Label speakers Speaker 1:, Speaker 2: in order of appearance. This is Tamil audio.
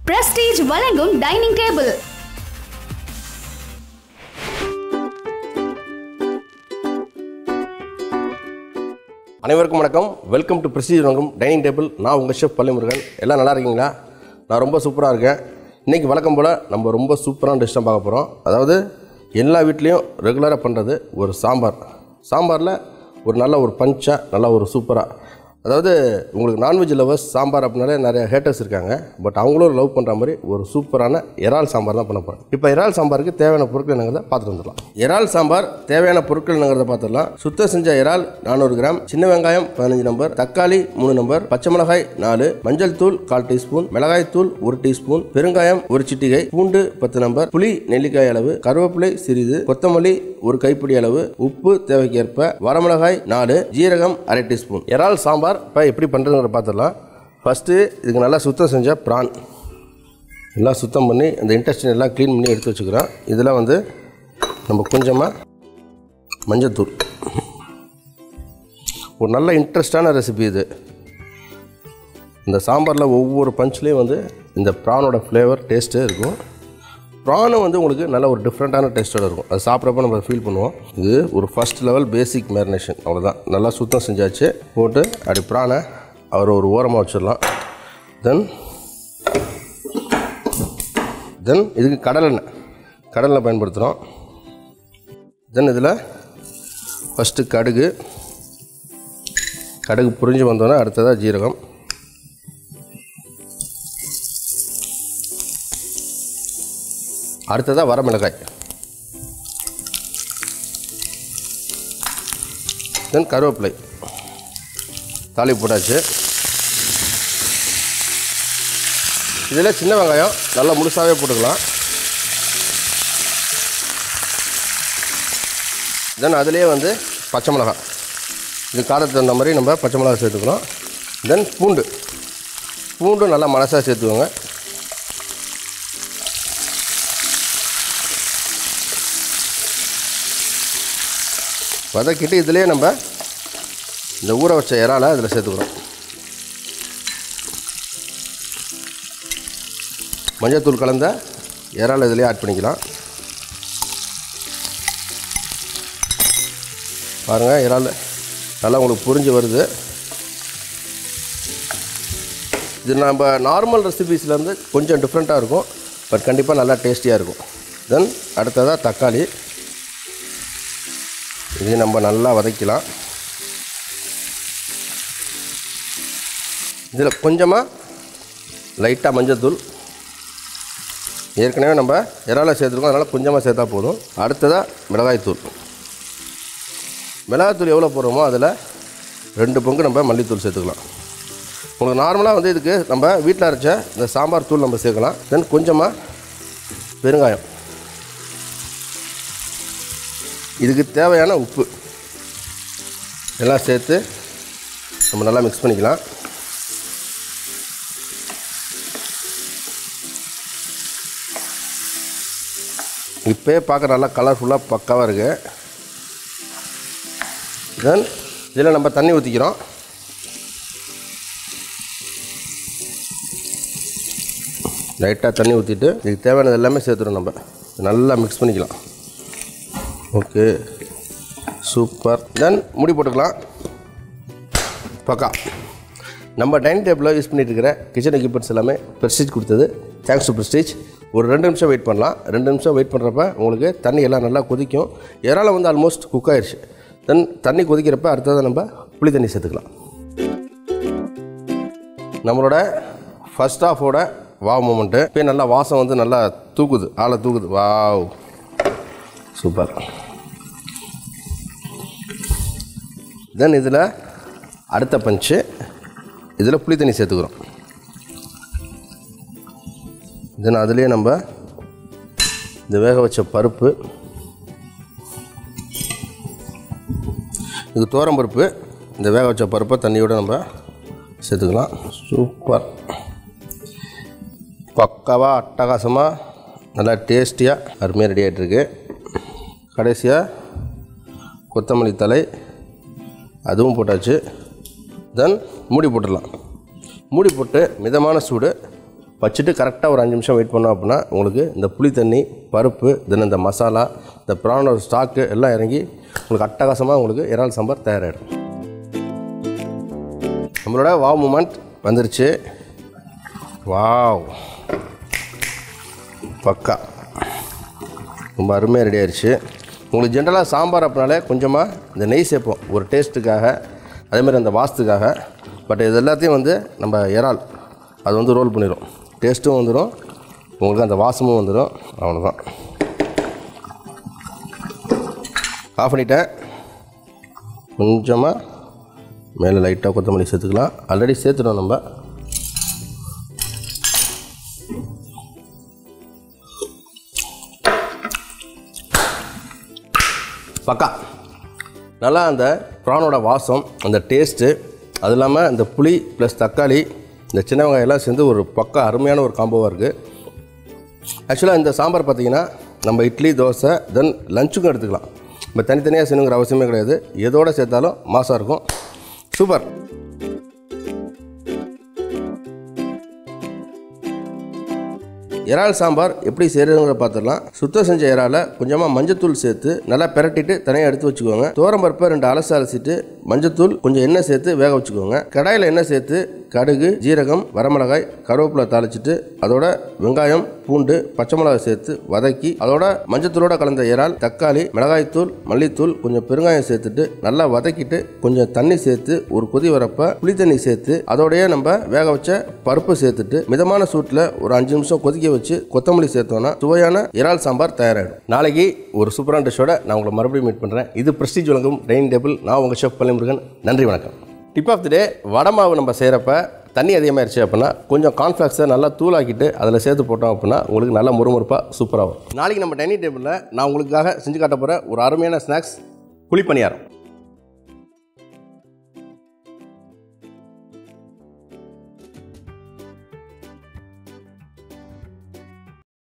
Speaker 1: பிரஸ்டீஜ் வழங்கும் டைனிங் டேபிள்
Speaker 2: அனைவருக்கும் வணக்கம் வெல்கம் டு பிரசிடென்ட் வணக்கம் டைனிங் டேபிள் நான் உங்கள் ஷெஃப் பள்ளிமுருகன் எல்லாம் நல்லா இருக்கீங்களா நான் ரொம்ப சூப்பராக இருக்கேன் இன்றைக்கி வழக்கம் போல் நம்ம ரொம்ப சூப்பரான டிஷ் தான் பார்க்க போகிறோம் அதாவது எல்லா வீட்லேயும் ரெகுலராக பண்ணுறது ஒரு சாம்பார் சாம்பாரில் ஒரு நல்ல ஒரு பஞ்சாக நல்லா ஒரு சூப்பராக அதாவது உங்களுக்கு நான்வெஜ் லவர்ஸ் சாம்பார் அப்படின்னாலே நிறைய ஹேட்டர்ஸ் இருக்காங்க பட் அவங்களும் லவ் பண்ணுற மாதிரி ஒரு சூப்பரான இறால் சாம்பார் தான் பண்ண போகிறோம் இப்போ இறால் சாம்பாருக்கு தேவையான பொருட்கள் என்னங்கிறத பார்த்துட்டு வந்துடலாம் இறால் சாம்பார் தேவையான பொருட்கள் என்னங்கிறத பார்த்துடலாம் சுத்தம் செஞ்ச இறால் நானூறு கிராம் சின்ன வெங்காயம் பதினஞ்சு நம்பர் தக்காளி மூணு நம்பர் பச்சை மிளகாய் நாலு மஞ்சள் தூள் கால் டீஸ்பூன் மிளகாய் தூள் ஒரு டீஸ்பூன் பெருங்காயம் ஒரு சிட்டிகை பூண்டு பத்து நம்பர் புளி நெல்லிக்காய் அளவு கருவேப்பிலை சிறிது கொத்தமல்லி ஒரு கைப்பிடி அளவு உப்பு தேவைக்கேற்ப வரமிளகாய் நாலு ஜீரகம் அரை டீஸ்பூன் இறால் சாம்பார் இப்போ எப்படி பண்ணுறதுங்கிற பார்த்துடலாம் ஃபஸ்ட்டு இதுக்கு நல்லா சுத்தம் செஞ்ச ப்ரான் எல்லாம் சுத்தம் பண்ணி அந்த இன்டெஸ்டின் எல்லாம் க்ளீன் பண்ணி எடுத்து வச்சுக்கிறோம் இதில் வந்து நம்ம கொஞ்சமாக மஞ்சத்தூள் ஒரு நல்ல இன்ட்ரெஸ்டான ரெசிபி இது இந்த சாம்பாரில் ஒவ்வொரு பஞ்ச்லேயும் வந்து இந்த ப்ரானோட ஃப்ளேவர் டேஸ்ட்டு இருக்கும் ப்ரானும் வந்து உங்களுக்கு நல்ல ஒரு டிஃப்ரெண்ட்டான டேஸ்ட்டோட இருக்கும் அது சாப்பிட்றப்ப நம்ம ஃபீல் பண்ணுவோம் இது ஒரு ஃபர்ஸ்ட் லெவல் பேசிக் மேரினேஷன் அவ்வளோதான் நல்லா சுத்தம் செஞ்சாச்சு போட்டு அப்படி ப்ரானை அவர் ஒரு ஓரமாக வச்சிடலாம் தென் தென் இதுக்கு கடலெண்ணெய் கடலெண்ணெய் பயன்படுத்துகிறோம் தென் இதில் ஃபஸ்ட்டு கடுகு கடுகு புரிஞ்சு வந்தோன்னே அடுத்ததாக ஜீரகம் அடுத்ததாக வரமிளகாய் தென் கருவேப்பிலை தாலி போட்டாச்சு இதில் சின்ன வெங்காயம் நல்லா முழுசாகவே போட்டுக்கலாம் தென் அதுலேயே வந்து பச்சை மிளகாய் இது காரத்துக்கு தகுந்த மாதிரி நம்ம பச்சை மிளகாய் சேர்த்துக்கணும் தென் பூண்டு பூண்டும் நல்லா மனசாக சேர்த்துக்கோங்க வதக்கிட்டு இதிலே நம்ம இந்த ஊற வச்ச இறாலை இதில் சேர்த்துக்கிறோம் மஞ்சத்தூள் கலந்த இறால் இதிலே ஆட் பண்ணிக்கலாம் பாருங்கள் இறால் நல்லா உங்களுக்கு புரிஞ்சு வருது இது நம்ம நார்மல் ரெசிபீஸ்லேருந்து கொஞ்சம் டிஃப்ரெண்ட்டாக இருக்கும் பட் கண்டிப்பாக நல்லா டேஸ்டியாக இருக்கும் தென் அடுத்ததாக தக்காளி இது நம்ம நல்லா வதக்கலாம் இதில் கொஞ்சமாக லைட்டாக மஞ்சத்தூள் ஏற்கனவே நம்ம இறால சேர்த்துருக்கோம் அதனால் கொஞ்சமாக சேர்த்தா போதும் அடுத்ததாக மிளகாய்த்தூள் மிளகாய்த்தூள் எவ்வளோ போடுறோமோ அதில் ரெண்டு பங்கு நம்ம மல்லித்தூள் சேர்த்துக்கலாம் உங்களுக்கு நார்மலாக வந்து இதுக்கு நம்ம வீட்டில் அரைச்ச இந்த சாம்பார் தூள் நம்ம சேர்க்கலாம் தென் கொஞ்சமாக பெருங்காயம் இதுக்கு தேவையான உப்பு எல்லாம் சேர்த்து நம்ம நல்லா மிக்ஸ் பண்ணிக்கலாம் இப்போயே பார்க்க நல்லா கலர்ஃபுல்லாக பக்காவாக இருக்கு தென் இதில் நம்ம தண்ணி ஊற்றிக்கிறோம் லைட்டாக தண்ணி ஊற்றிட்டு இதுக்கு தேவையானது எல்லாமே சேர்த்துடும் நம்ம நல்லா மிக்ஸ் பண்ணிக்கலாம் ஓகே சூப்பர் தென் முடி போட்டுக்கலாம் பக்கா நம்ம டைனிங் டேபிளில் யூஸ் பண்ணிட்டு இருக்கிற கிச்சன் எக்யூப்மெண்ட்ஸ் எல்லாமே ப்ரெஸ்டீஜ் கொடுத்தது தேங்க்ஸ் டு ப்ரெஸ்டீஜ் ஒரு ரெண்டு நிமிஷம் வெயிட் பண்ணலாம் ரெண்டு நிமிஷம் வெயிட் பண்ணுறப்ப உங்களுக்கு தண்ணி எல்லாம் நல்லா கொதிக்கும் இறால வந்து ஆல்மோஸ்ட் குக் ஆயிடுச்சு தென் தண்ணி கொதிக்கிறப்ப அடுத்ததை நம்ம புளி தண்ணி சேர்த்துக்கலாம் நம்மளோட ஃபஸ்ட் ஆஃபோட வாவ் மூமெண்ட்டு இப்போ நல்லா வாசம் வந்து நல்லா தூக்குது ஆளை தூக்குது வாவ் சூப்பர் தென் இதில் அடுத்த பஞ்சு இதில் புளி தண்ணி சேர்த்துக்கிறோம் தென் அதுலேயே நம்ம இந்த வேக வச்ச பருப்பு இது தோரம் பருப்பு இந்த வேக வச்ச பருப்பை தண்ணியோடு நம்ம சேர்த்துக்கலாம் சூப்பர் பக்காவாக அட்டகாசமாக நல்லா டேஸ்டியாக அருமையாக ரெடி ஆகிட்டுருக்கு கடைசியாக கொத்தமல்லி தலை அதுவும் போட்டாச்சு தென் மூடி போட்டுடலாம் மூடி போட்டு மிதமான சூடு வச்சுட்டு கரெக்டாக ஒரு அஞ்சு நிமிஷம் வெயிட் பண்ணோம் அப்படின்னா உங்களுக்கு இந்த புளி தண்ணி பருப்பு தென் இந்த மசாலா இந்த ப்ரானோட ஸ்டாக்கு எல்லாம் இறங்கி உங்களுக்கு அட்டகாசமாக உங்களுக்கு இறால் சாம்பார் தயாராகிடும் நம்மளோட வாவ் மூமெண்ட் வந்துருச்சு வாவ் பக்கா ரொம்ப அருமையாக ரெடி ஆயிடுச்சு உங்களுக்கு ஜென்ரலாக சாம்பார் அப்படின்னாலே கொஞ்சமாக இந்த நெய் சேர்ப்போம் ஒரு டேஸ்ட்டுக்காக அதேமாதிரி அந்த வாசத்துக்காக பட் இது எல்லாத்தையும் வந்து நம்ம இறால் அது வந்து ரோல் பண்ணிடும் டேஸ்ட்டும் வந்துடும் உங்களுக்கு அந்த வாசமும் வந்துடும் அவ்வளோதான் ஆஃப் பண்ணிட்டேன் கொஞ்சமாக மேலே லைட்டாக கொத்தமல்லி சேர்த்துக்கலாம் ஆல்ரெடி சேர்த்துட்டோம் நம்ம பக்கா நல்லா அந்த ப்ரானோட வாசம் அந்த டேஸ்ட்டு அது இல்லாமல் இந்த புளி ப்ளஸ் தக்காளி இந்த சின்ன வெங்காயம் எல்லாம் சேர்ந்து ஒரு பக்கா அருமையான ஒரு காம்போவாக இருக்குது ஆக்சுவலாக இந்த சாம்பார் பார்த்தீங்கன்னா நம்ம இட்லி தோசை தென் லஞ்சுக்கும் எடுத்துக்கலாம் நம்ம தனித்தனியாக செய்யணுங்கிற அவசியமே கிடையாது எதோட சேர்த்தாலும் மாசாக இருக்கும் சூப்பர் இறால் சாம்பார் எப்படி செய்கிறதுங்கிற பார்த்துடலாம் சுத்தம் செஞ்ச இறாலை கொஞ்சமாக மஞ்சத்தூள் சேர்த்து நல்லா பிரட்டிட்டு தனியாக எடுத்து வச்சுக்கோங்க பருப்பை ரெண்டு அலசு அலசிட்டு மஞ்சத்தூள் கொஞ்சம் எண்ணெய் சேர்த்து வேக வச்சுக்கோங்க கடாயில் எண்ணெய் சேர்த்து கடுகு ஜீரகம் வரமிளகாய் கருவேப்பிலை தாளிச்சிட்டு அதோட வெங்காயம் பூண்டு பச்சை மிளகாய் சேர்த்து வதக்கி அதோட மஞ்சத்தூளோட கலந்த இறால் தக்காளி மிளகாய்த்தூள் மல்லித்தூள் கொஞ்சம் பெருங்காயம் சேர்த்துட்டு நல்லா வதக்கிட்டு கொஞ்சம் தண்ணி சேர்த்து ஒரு கொதி வரப்ப புளி தண்ணி சேர்த்து அதோடய நம்ம வேக வச்ச பருப்பு சேர்த்துட்டு மிதமான சூட்டில் ஒரு அஞ்சு நிமிஷம் கொதிக்க வச்சு கொத்தமல்லி சேர்த்தோம்னா சுவையான இறால் சாம்பார் தயாராகிடும் நாளைக்கு ஒரு சூப்பரான டிஷ்ஷோட நான் உங்களை மறுபடியும் மீட் பண்ணுறேன் இது பிரஸ்டீஜ் வழங்கும் டைனிங் டேபிள் நான் உங்கள் ஷெஃப் பள்ளிமுருகன் நன்றி வணக்கம் டிப் ஆஃப் தி டே வடை மாவு நம்ம செய்கிறப்ப தண்ணி அதிகமாகிடுச்சு அப்படின்னா கொஞ்சம் கார்ன்ஃப்ளாக்ஸை நல்லா தூளாக்கிட்டு அதில் சேர்த்து போட்டோம் அப்படின்னா உங்களுக்கு நல்லா முறுமுறுப்பாக சூப்பராக வரும் நாளைக்கு நம்ம டைனிங் டேபிளில் நான் உங்களுக்காக செஞ்சு காட்ட போகிற ஒரு அருமையான ஸ்நாக்ஸ் குழிப்பணியாரம்